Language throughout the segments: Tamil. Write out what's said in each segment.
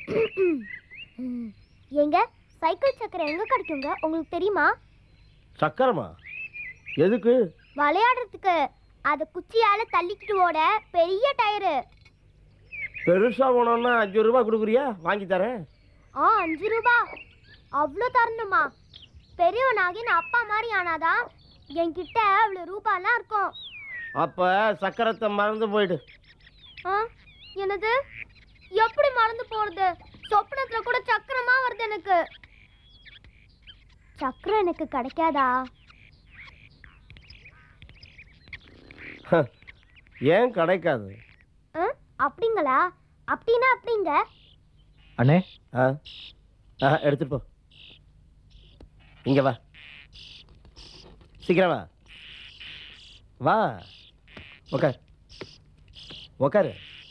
எங்க சைக்கிள் சக்கரம் எங்க கிடைக்குங்க உங்களுக்கு தெரியுமா சக்கரமா எதுக்கு விளையாடுறதுக்கு அத குச்சியால தள்ளிக்கிட்டு ஓட பெரிய டயரு பெருசா போனோம்னா அஞ்சு ரூபா கொடுக்குறியா வாங்கி தரேன் ஆ அஞ்சு ரூபா அவ்வளோ தரணுமா பெரியவனாகி நான் அப்பா மாதிரி ஆனாதான் என்கிட்ட அவ்வளோ ரூபாலாம் இருக்கும் அப்ப சக்கரத்தை மறந்து போயிடு ஆ என்னது எப்படி மறந்து போறது சொப்னத்துல கூட சக்கரமா வருது எனக்கு சக்கரம் எனக்கு கிடைக்காதா ஏன் கிடைக்காது ஆ? அப்படிங்களா அப்படின்னா அப்படிங்க அண்ணே ஆ ஆ எடுத்துட்டு போ இங்க வா சீக்கிரம் வா வா உக்கார் உக்காரு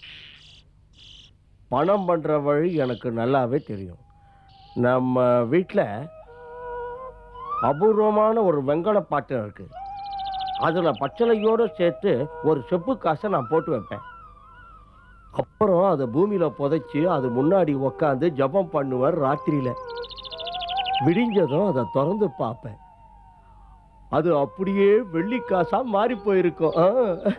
பணம் பண்ணுற வழி எனக்கு நல்லாவே தெரியும் நம்ம வீட்டில் அபூர்வமான ஒரு வெங்கல பாத்திரம் இருக்கு அதில் பச்சளையோடு சேர்த்து ஒரு செப்பு காசை நான் போட்டு வைப்பேன் அப்புறம் அதை பூமியில் புதைச்சி அது முன்னாடி உக்காந்து ஜெபம் பண்ணுவார் ராத்திரியில் விடிஞ்சதும் அதை திறந்து பார்ப்பேன் அது அப்படியே வெள்ளிக்காசா மாறி போயிருக்கும் ஆ.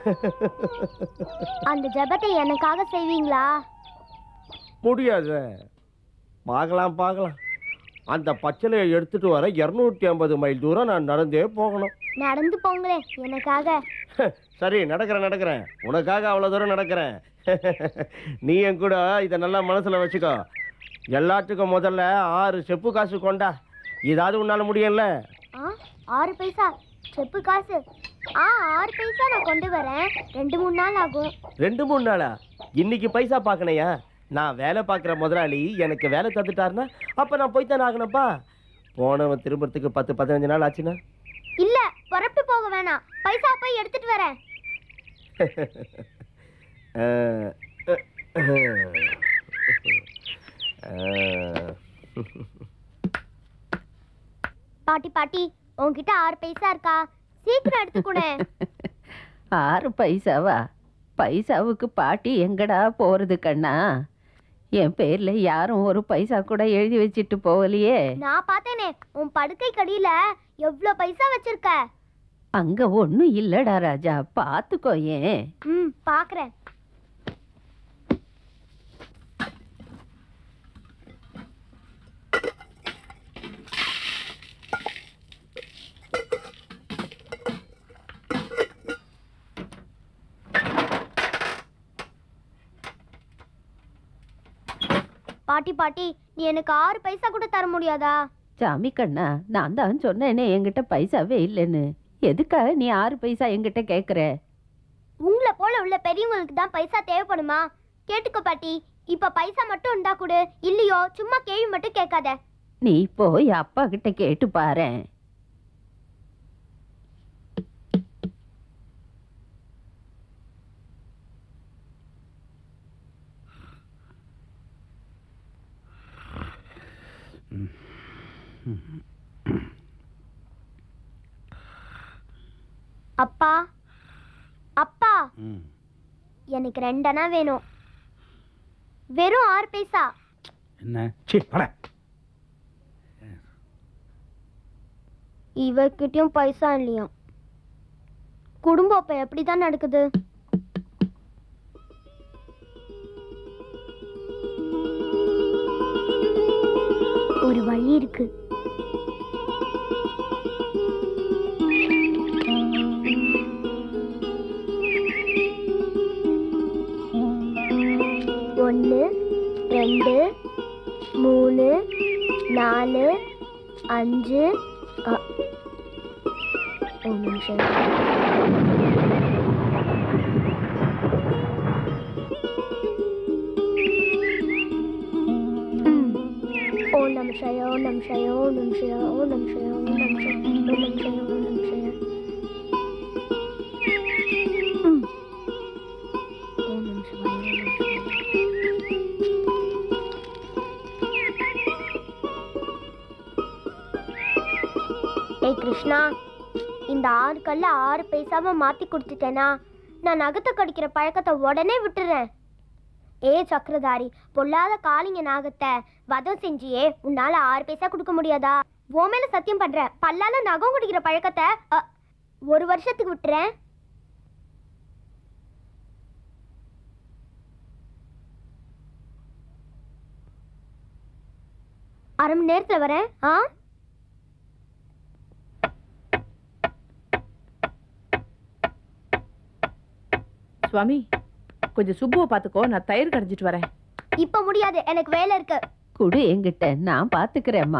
அந்த ஜெபத்தை எனக்காக செய்வீங்களா முடியாது பார்க்கலாம் பார்க்கலாம் அந்த பச்சளையை எடுத்துட்டு வர இரநூத்தி ஐம்பது மைல் தூரம் நான் நடந்தே போகணும் நடந்து போங்களே எனக்காக சரி நடக்கிறேன் நடக்கிறேன் உனக்காக அவ்வளோ தூரம் நடக்கிறேன் நீ என் கூட இதை நல்லா மனசில் வச்சுக்கோ எல்லாத்துக்கும் முதல்ல ஆறு செப்பு காசு கொண்டா இதாவது உன்னால முடியும்ல ஆ ஆறு பைசா செப்பு காசு ஆ ஆறு பைசா நான் கொண்டு வரேன் ரெண்டு மூணு நாள் ஆகும் ரெண்டு மூணு நாளா இன்னைக்கு பைசா பார்க்கணையா நான் வேலை பார்க்குற முதலாளி எனக்கு வேலை தந்துட்டாருன்னா அப்போ நான் போய் தானே ஆகணும்ப்பா போனவன் திரும்புறதுக்கு பத்து பதினஞ்சு நாள் ஆச்சுன்னா இல்ல புறப்பட்டு போக வேணாம் பைசா போய் எடுத்துட்டு வரேன் அஹ், அஹ். பாட்டி பாட்டி உன்கிட்ட ஆறு பைசா இருக்கா சீக்கிரம் எடுத்துக்கூடே ஆறு பைசாவா பைசாவுக்கு பாட்டி எங்கடா போறது கண்ணா என் பேர்ல யாரும் ஒரு பைசா கூட எழுதி வச்சிட்டு போகலையே நான் பார்த்தேனே உன் படுக்கை கடியில எவ்வளோ பைசா வச்சிருக்க அங்க ஒண்ணும் இல்லடா ராஜா பாத்துக்கோ ஏன் ம் பார்க்கறேன் பாட்டி பாட்டி நீ எனக்கு ஆறு பைசா கூட தர முடியாதா சாமி கண்ணா நான் தான் சொன்னேனே என்கிட்ட பைசாவே இல்லைன்னு எதுக்காக நீ ஆறு பைசா என்கிட்ட கேக்குற உங்களை போல உள்ள பெரியவங்களுக்கு தான் பைசா தேவைப்படுமா கேட்டுக்கோ பாட்டி இப்ப பைசா மட்டும் இருந்தா கொடு இல்லையோ சும்மா கேள்வி மட்டும் கேட்காத நீ போய் அப்பா கிட்ட கேட்டு பாரேன் அப்பா அப்பா எனக்கு ரெண்டனா வேணும் வெறும் ஆறு பைசா என்ன சீ பட இவர்கிட்டயும் பைசா இல்லையா குடும்பம் இப்ப எப்படிதான் நடக்குது ஒரு வழி இருக்கு ஒன்று ரெண்டு மூணு நாலு அஞ்சு அ- ஒரு நிமிஷம் ம். ஓம் நம சிவாய, ஓம் நம சிவாய, ஓம் நம சிவாய, ஓம் நம சிவாய, ஓம் நம சிவாய, ஓம் நம சிவாய, ஓம் நம சிவாய. ம். ஓம் நம சிவாய, ஓம் நம சிவாய. ஏய் கிருஷ்ணா இந்த ஆறு கல்ல ஆறு பைசாவை மாத்தி கொடுத்துட்டேனா நான் நகத்தை கடிக்கிற பழக்கத்தை உடனே விட்டுறேன் ஏ சக்கரதாரி பொல்லாத காளிங்க நாகத்தை வதம் செஞ்சியே உன்னால ஆறு பைசா கொடுக்க முடியாதா உன் மேல சத்தியம் பண்றேன் பல்லால நகம் குடிக்கிற பழக்கத்தை அ, ஒரு வருஷத்துக்கு விட்டுறேன் அரை மணி நேரத்துல வரேன் ஆ சுவாமி கொஞ்சம் சுப்புவை பார்த்துக்கோ நான் தயிர் கடைஞ்சிட்டு வரேன் இப்ப முடியாது எனக்கு வேலை இருக்கு குடு என்கிட்ட நான் பாத்துக்கிறேம்மா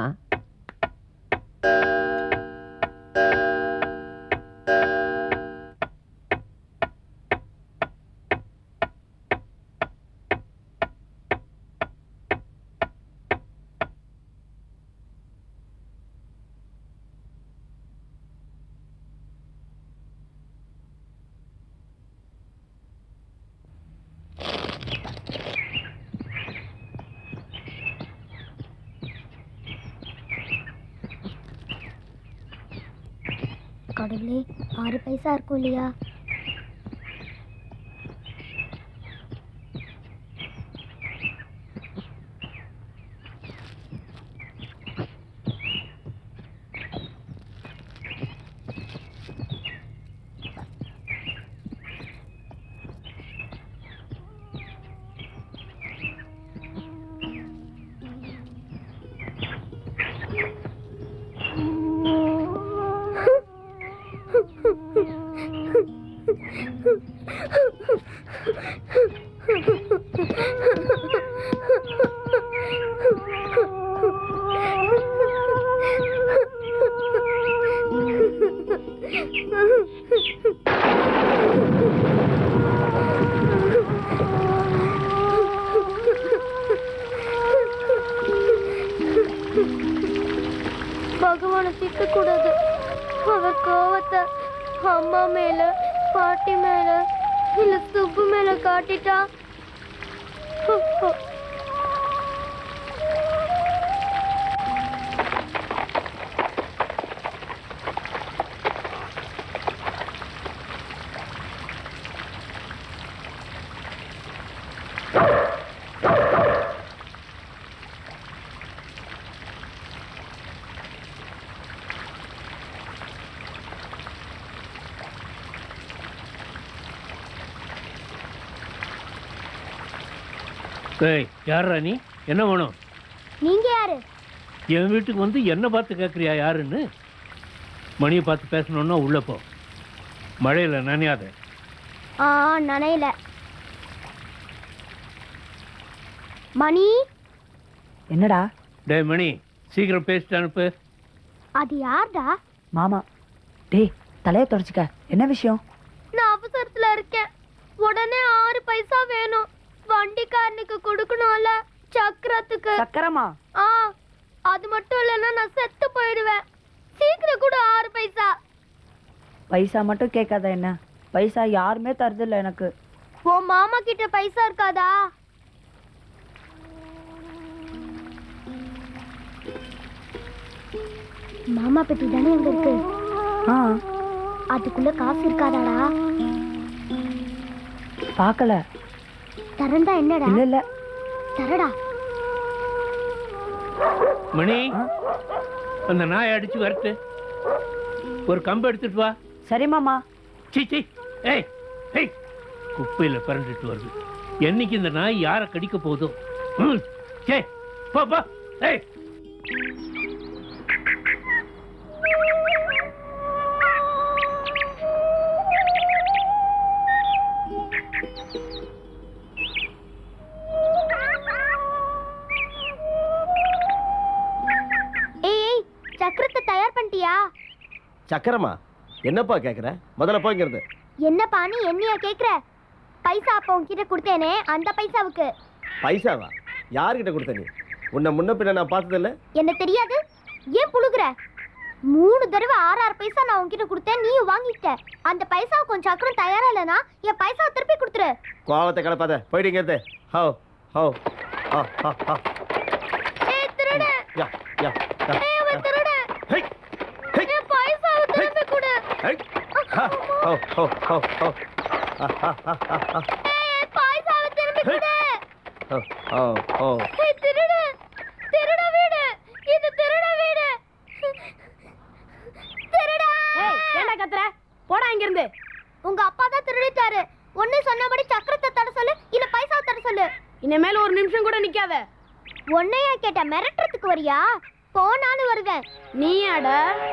கடவுளே ஆறு பைசா இருக்கும் இல்லையா பகவானை திட்டக்கூடாது அவர் கோவத்தை அம்மா மேல பாட்டி மேல இல்ல சுப்பு மேல காட்டிட்டா ஏய் யாரா நீ என்ன வேணும் நீங்க யாரு என் வீட்டுக்கு வந்து என்ன பார்த்து கேட்குறியா யாருன்னு மணியை பார்த்து பேசணுன்னா உள்ள போ மழையில் நனையாத ஆ நனையில மணி என்னடா டேய் மணி சீக்கிரம் பேசிட்டு அனுப்பு அது யார்டா மாமா டேய் தலைய தொடச்சிக்க என்ன விஷயம் நான் அவசரத்துல இருக்கேன் உடனே ஆறு பைசா வேணும் வண்டிக்காரனுக்கு கொடுக்கணும்ல சக்கரத்துக்கு சக்கரமா ஆ அது மட்டும் இல்லைன்னா நான் செத்து போயிடுவேன் சீக்கிரம் கூட ஆறு பைசா பைசா மட்டும் கேட்காத என்ன பைசா யாருமே தருதில்ல எனக்கு உன் மாமா கிட்ட பைசா இருக்காதா மாமா பெட்டி தானே அங்க இருக்கு ஆ அதுக்குள்ள காசு இருக்காதாடா பார்க்கல தரண்டா என்னடா இல்ல இல்ல தரடா மணி ஆ? அந்த நாயை அடிச்சு வரட்டு ஒரு கம்பு எடுத்துட்டு வா சரி மாமா சீ சீ ஏய் ஏய் குப்பையில் பிறண்டுட்டு வருது என்னைக்கு இந்த நாய் யாரை கடிக்க போதோ ம் சே போ போ ஏய் ஏய் ஏய் சக்கரத்தை தயார் பண்ணிட்டியா சக்கரமா என்னப்பா கேட்குற முதல்ல போய்ங்கிறது என்னப்பா நீ என்னையா கேக்குற பைசா அப்போ உன்கிட்ட கொடுத்தேனே அந்த பைசாவுக்கு பைசாவா யார்கிட்ட கொடுத்த நீ உன்னை முன்ன பின்ன நான் பார்த்ததில்ல என்ன தெரியாது ஏன் புழுகுற மூணு தடவை ஆறு ஆறு பைசா நான் உன்கிட்ட கொடுத்தேன் நீயும் வாங்கிட்ட அந்த பைசா கொஞ்சம் சக்கரம் தயாரா இல்லைனா என் பைசாவை திருப்பி கொடுத்துரு கோவத்தை கிளப்பாத போயிட்டீங்கிறது ஹோ ஹோ ஹா ஹா ஹா ஏய் திருடு யா யா யா, ஏய் அவன் யா. திருடு ஹை ஹை என் பைசாவை திருப்பி கொடு ஹை ஹா ஹோ ஹோ ஹோ ஹோ ஹா ஹா ஹா ஹா ஏய் பைசாவை திருப்பி கொடு ஓ, ஓ, ஓ. ஏய், திருடு திருட வீடு இது திருட வீடு திருடா ஏய் ஏன்டா கத்துற போடா இங்க இருந்து உங்க அப்பா தான் திருடிட்டாரு ஒண்ணு சொன்னபடி சக்கரத்தை தர சொல்லு இல்ல பைசா தர சொல்லு இனிமேல் ஒரு நிமிஷம் கூட நிக்காத உன்னையா கேட்ட மிரட்டுறதுக்கு வரியா போனாலும் வருவேன் நீ அட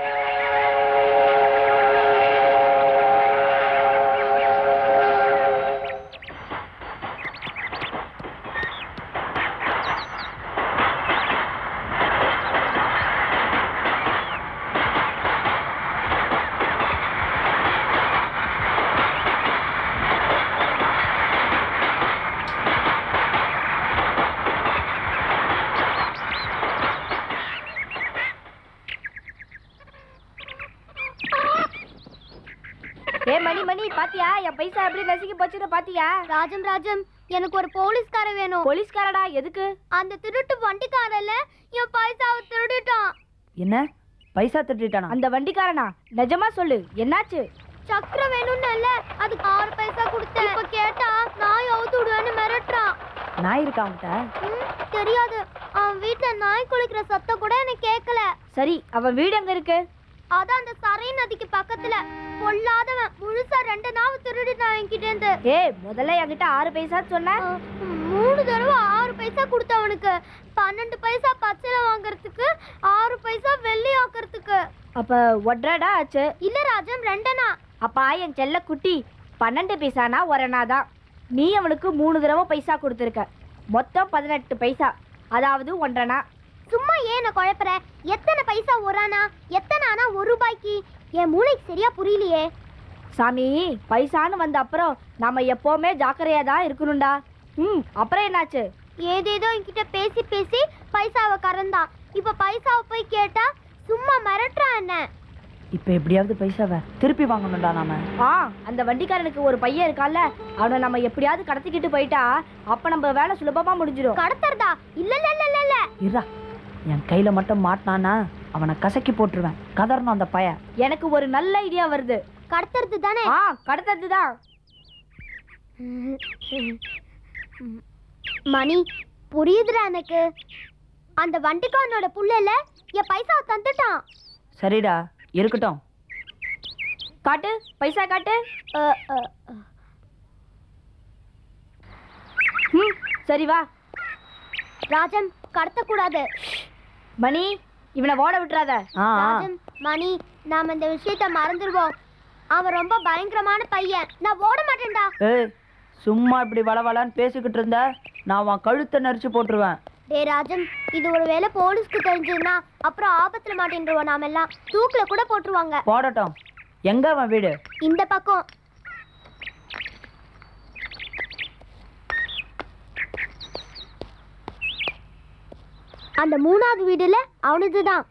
ஏ மணி மணி பாத்தியா என் பைசா எப்படி நசுக்கி போச்சுன்னு பாத்தியா ராஜம் ராஜம் எனக்கு ஒரு போலீஸ்கார வேணும் போலீஸ்காரடா எதுக்கு அந்த திருட்டு வண்டிக்காரல என் பைசாவை திருடிட்டான் என்ன பைசா திருட்டானா அந்த வண்டிக்காரனா நிஜமா சொல்லு என்னாச்சு சக்கரம் வேணும்னு இல்ல அதுக்கு ஆறு பைசா கொடுத்தேன் இப்ப கேட்டா நாய் அவுத்து விடுவேன்னு மிரட்டுறான் நாய் இருக்கா அவன்கிட்ட ம், தெரியாது அவன் வீட்டுல நாய் குளிக்கிற சத்தம் கூட எனக்கு கேட்கல சரி அவன் வீடு எங்க இருக்கு அதான் அந்த சரை நதிக்கு பக்கத்துல பொல்லாதவன் முழுசா ரெண்டு நாவு திருடிட்டான் என்கிட்ட இருந்து ஏய் முதல்ல என்கிட்ட ஆறு பைசா சொன்ன அஹ், மூணு தடவை ஆறு பைசா கொடுத்த அவனுக்கு பன்னெண்டு பைசா பச்சைல வாங்குறதுக்கு ஆறு பைசா வெள்ளி ஆக்குறதுக்கு அப்ப ஒன்றடா ஆச்சு இல்ல ராஜம் ரெண்டனா அப்பா என் செல்ல குட்டி பன்னெண்டு பைசானா ஒரணா தான் நீ அவனுக்கு மூணு தடவை பைசா கொடுத்துருக்க மொத்தம் பதினெட்டு பைசா அதாவது ஒன்றனா சும்மா ஏன் என்ன குழப்புற எத்தனை பைசா ஒரு ஆனா எத்தனை ஆனா ஒரு ரூபாய்க்கு என் மூளைக்கு சரியா புரியலையே சாமி பைசான்னு வந்த அப்புறம் நாம எப்பவுமே ஜாக்கிரதையா தான் இருக்கணும்டா ம் அப்புறம் என்னாச்சு ஏதேதோ என்கிட்ட பேசி பேசி பைசாவை கறந்தான் இப்ப பைசாவை போய் கேட்டா சும்மா மிரட்டுறான் என்ன இப்போ எப்படியாவது பைசாவை திருப்பி வாங்கணும்டா நாம ஆ அந்த வண்டிக்காரனுக்கு ஒரு பையன் இருக்கான்ல அவனை நம்ம எப்படியாவது கடத்திக்கிட்டு போயிட்டா அப்ப நம்ம வேலை சுலபமா முடிஞ்சிடும் கடத்துறதா இல்ல இல்ல இல்ல இல்ல இல்ல இருடா என் கையில மட்டும் மாட்டினானா அவனை கசக்கி போட்டுருவேன் கதறணும் அந்த பையன் எனக்கு ஒரு நல்ல ஐடியா வருது கடத்துறது தானே ஆ கடத்தது தான் மணி புரியுதுடா எனக்கு அந்த வண்டிக்காரனோட புள்ளல என் பைசா தந்துட்டான் சரிடா இருக்கட்டும் காட்டு பைசா காட்டு அஹ், அஹ், அஹ். ம் சரி வா ராஜன் கடத்தக்கூடாது மணி இவனை ஓட விட்டுறாத ராஜன் மணி நாம இந்த விஷயத்த மறந்துடுவோம் அவன் ரொம்ப பயங்கரமான பையன் நான் ஓட மாட்டேன்டா ஏய் சும்மா இப்படி வளவலான்னு பேசிக்கிட்டு இருந்த நான் உன் கழுத்தை நெரிச்சு போட்டுருவேன் டே ராஜன் இது ஒரு வேளை போலீஸ்க்கு தெரிஞ்சதுன்னா அப்புறம் ஆபத்துல மாட்டேன்ருவோம் நாம எல்லாம் தூக்குல கூட போட்டுருவாங்க போடட்டும் எங்க அவன் வீடு இந்த பக்கம் அந்த மூணாவது வீடுல அவனது தான்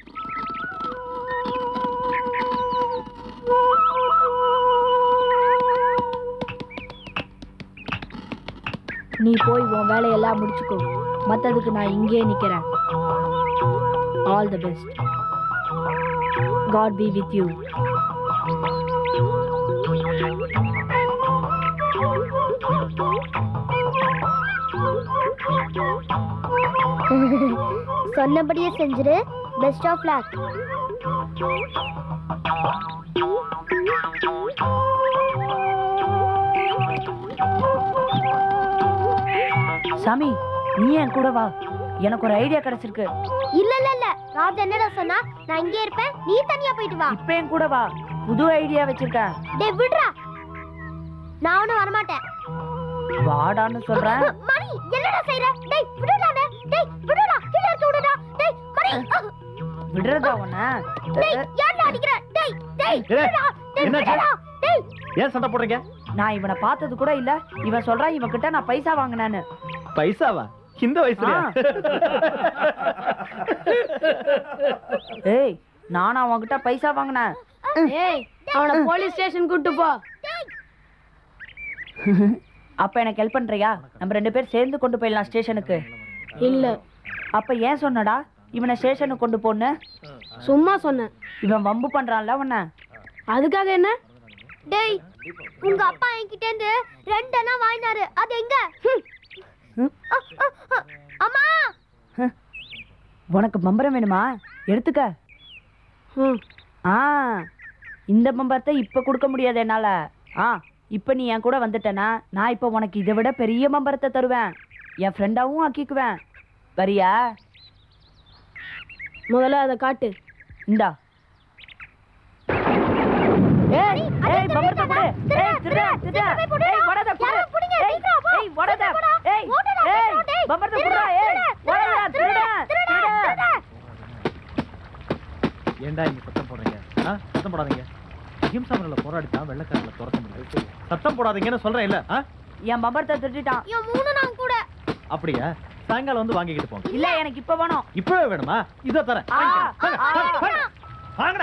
நீ போய் உன் வேலையெல்லாம் முடிச்சுக்கோ மற்றதுக்கு நான் இங்கேயே நிற்கிறேன் all the best God be with you சொன்னபடியே செஞ்சிரு பெஸ்ட் ஆஃப் லக் சாமி நீ என் கூட வா எனக்கு ஒரு ஐடியா கிடைச்சிருக்கு இல்ல இல்ல இல்ல ராஜ் என்னடா சொன்னா நான் இங்கே இருப்பேன் நீ தனியா போயிட்டு வா இப்போ என் கூட வா புது ஐடியா வச்சிருக்கேன் டேய் விடுறா நான் ஒன்றும் வரமாட்டேன் வாடான்னு சொல்றேன் மணி என்னடா செய்யற டேய் விடுடா டேய் டேய் விடுடா கீழ இறக்கி விடுடா டேய் மணி அஹ், விடுறதா உன்ன டேய் யாரா அடிக்கிற டேய் டேய் ஏய், விடுடா டேய் என்னாச்சு? விடுடா டேய் ஏன் சண்டை போடுறீங்க நான் இவனை பார்த்தது கூட இல்ல இவன் சொல்றான் இவன் கிட்ட நான் பைசா வாங்கினேன்னு பைசாவா இந்த வயசுலயா ஏய் நானா உன்கிட்ட பைசா வாங்கினேன் ஏய் அவனை போலீஸ் ஸ்டேஷன் கூட்டு போ அப்ப எனக்கு ஹெல்ப் பண்றியா நம்ம ரெண்டு பேர் சேர்ந்து கொண்டு போயிடலாம் ஸ்டேஷனுக்கு இல்ல அப்ப ஏன் சொன்னடா இவனை ஸ்டேஷனுக்கு கொண்டு போன்னு சும்மா சொன்னேன் இவன் வம்பு பண்றான்ல உன்ன அதுக்காக என்ன டேய் உங்க அப்பா என்கிட்ட இருந்து ரெண்டனா வாங்கினாரு அது எங்க ஹம். அம்மா உனக்கு பம்பரம் வேணுமா எடுத்துக்க ஆ இந்த பம்பரத்தை இப்போ கொடுக்க முடியாது என்னால் ஆ இப்போ நீ என் கூட வந்துட்டனா நான் இப்போ உனக்கு இதை விட பெரிய பம்பரத்தை தருவேன் என் ஃப்ரெண்டாவும் ஆக்கிக்குவேன் வரியா முதல்ல அதை காட்டு இந்தா ஏய் ஏய் பம்பரத்தை கொடு ஏய் திருட திருட ஏய் வடத கொடு ஏய் ஏய் வடத ஏய் ஏய் பம்பரத்தை குடுடா ஏய் வடத திருட திருட ஏன்டா இங்க சத்தம் போடுறீங்க ஆ சத்தம் போடாதீங்க அஹிம்சாமர்களை போராடி தான் வெள்ளக்காரங்களை துரத்த முடியும் சத்தம் போடாதீங்கன்னு சொல்றேன் இல்ல ஆ என் பம்பரத்தை திருடிட்டான் என் மூணு நான் கூட அப்படியா சாயங்காலம் வந்து வாங்கிக்கிட்டு போங்க இல்ல எனக்கு இப்ப வேணும் இப்பவே வேணுமா இதோ தரேன் ஆ, வாங்கிக்கோ. வாங்க, ஆ, வாங்க, வாங்க. வாங்கடா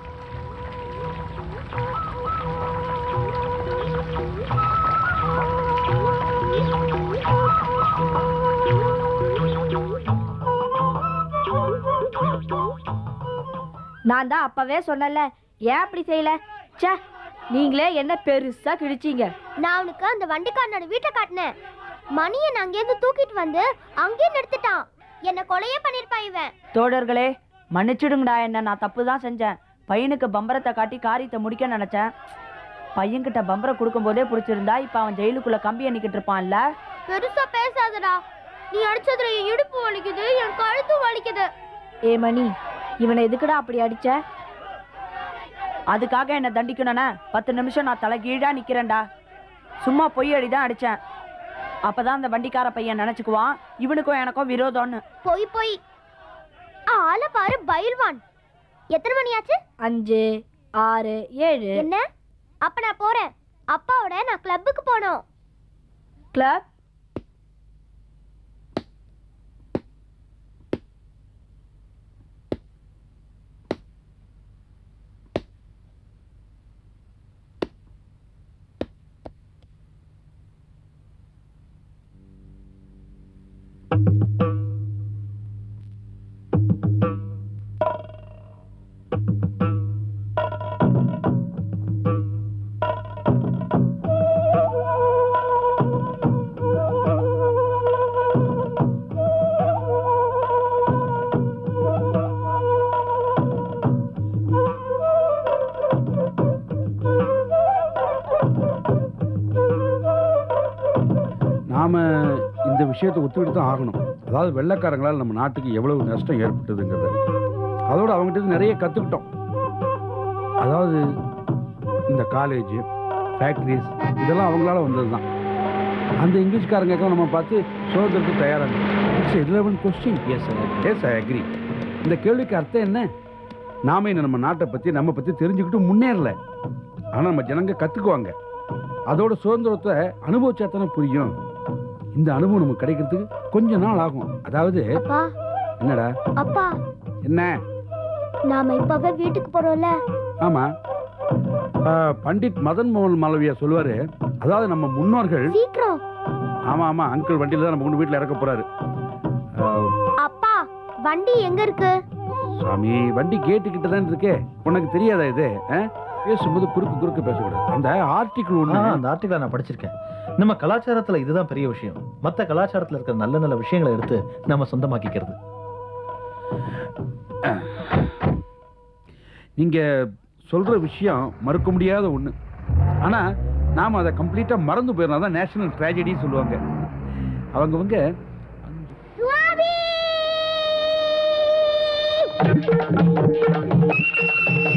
நான் தான் அப்பவே சொன்னல ஏன் அப்படி செய்யல ச்சே நீங்களே என்ன பெருசா கிழிச்சீங்க நான் அவனுக்கு அந்த வண்டிக்காரனோட வீட்டை காட்டினேன் மணியை நான் அங்கேருந்து தூக்கிட்டு வந்து அங்கேயே நிறுத்திட்டான் என்ன கொலையே பண்ணிருப்பான் இவன் தோழர்களே மன்னிச்சிடுங்கடா என்ன நான் தப்பு தான் செஞ்சேன் பையனுக்கு பம்பரத்தை காட்டி காரியத்தை முடிக்க நினைச்சேன் பையன்கிட்ட பம்பரம் கொடுக்கும்போதே பிடிச்சிருந்தா இப்ப அவன் ஜெயிலுக்குள்ள கம்பி எண்ணிக்கிட்டு இருப்பான்ல பெருசா பேசாதடா நீ அடிச்சதுல என் இடுப்பு வலிக்குது என் கழுத்து வலிக்குது ஏ மணி இவனை எதுக்குடா அப்படி அடிச்ச அதுக்காக என்ன தண்டிக்கணும்னா பத்து நிமிஷம் நான் தலைகீழா நிக்கிறேன்டா சும்மா பொய் அடி தான் அடிச்சேன் அப்பதான் அந்த வண்டிக்கார பையன் நினைச்சுக்குவான் இவனுக்கும் எனக்கும் விரோதம்னு பொய் பொய் ஆளை பாரு பயில்வான் எத்தனை மணியாச்சு அஞ்சு ஆறு ஏழு என்ன அப்ப நான் போறேன் அப்பாவோட நான் கிளப்புக்கு போனோம் கிளப் நாம் இந்த விஷயத்தை ஒத்துக்கிட்டு தான் ஆகணும் அதாவது வெள்ளைக்காரங்களால் நம்ம நாட்டுக்கு எவ்வளவு நஷ்டம் ஏற்பட்டதுங்கிறது அதோடு அவங்ககிட்ட இருந்து நிறைய கற்றுக்கிட்டோம் அதாவது இந்த காலேஜ் ஃபேக்ட்ரிஸ் இதெல்லாம் அவங்களால வந்தது தான் அந்த இங்கிலீஷ்காரங்க நம்ம பார்த்து சுதந்திரத்துக்கு தயாராக it's eleven question yes yes I agree இந்த கேள்விக்கு அர்த்தம் என்ன நாம இன்னும் நம்ம நாட்டை பற்றி நம்ம பற்றி தெரிஞ்சுக்கிட்டு முன்னேறல ஆனால் நம்ம ஜனங்க கற்றுக்குவாங்க அதோட சுதந்திரத்தை அனுபவிச்சா தானே புரியும் இந்த அனுபவம் நமக்கு கிடைக்கிறதுக்கு கொஞ்ச நாள் ஆகும் அதாவது அப்பா என்னடா அப்பா என்ன நாம இப்பவே வீட்டுக்கு போறோம்ல ஆமா ஆ, பண்டிட் மதன் மோகன் மாலவியா சொல்லுவாரு அதாவது நம்ம முன்னோர்கள் சீக்கிரம் ஆமா ஆமா அங்கிள் வண்டியில தான் நம்ம கொண்டு வீட்டில் இறக்க போறாரு ஆ, அப்பா வண்டி எங்க இருக்கு சாமி வண்டி கேட்டு கிட்ட தான் இருக்கே உனக்கு தெரியாதா இது ஆ? பேசும்போது குறுக்கு குறுக்கு பேசக்கூடாது அந்த ஆர்டிக்கிள் ஆ, ஒன்று அந்த ஆர்டிகலை நான் படிச்சிருக்கேன் நம்ம கலாச்சாரத்துல இதுதான் பெரிய விஷயம் மத்த கலாச்சாரத்துல இருக்கிற நல்ல நல்ல விஷயங்களை எடுத்து நம்ம சொந்தமாக்கிக்கிறது நீங்க சொல்ற விஷயம் மறுக்க முடியாத ஒண்ணு ஆனா நாம அதை கம்ப்ளீட்டா மறந்து போயிடலாம் தான் நேஷனல் ட்ராஜடின்னு சொல்லுவாங்க அவங்கவங்க சுவாமி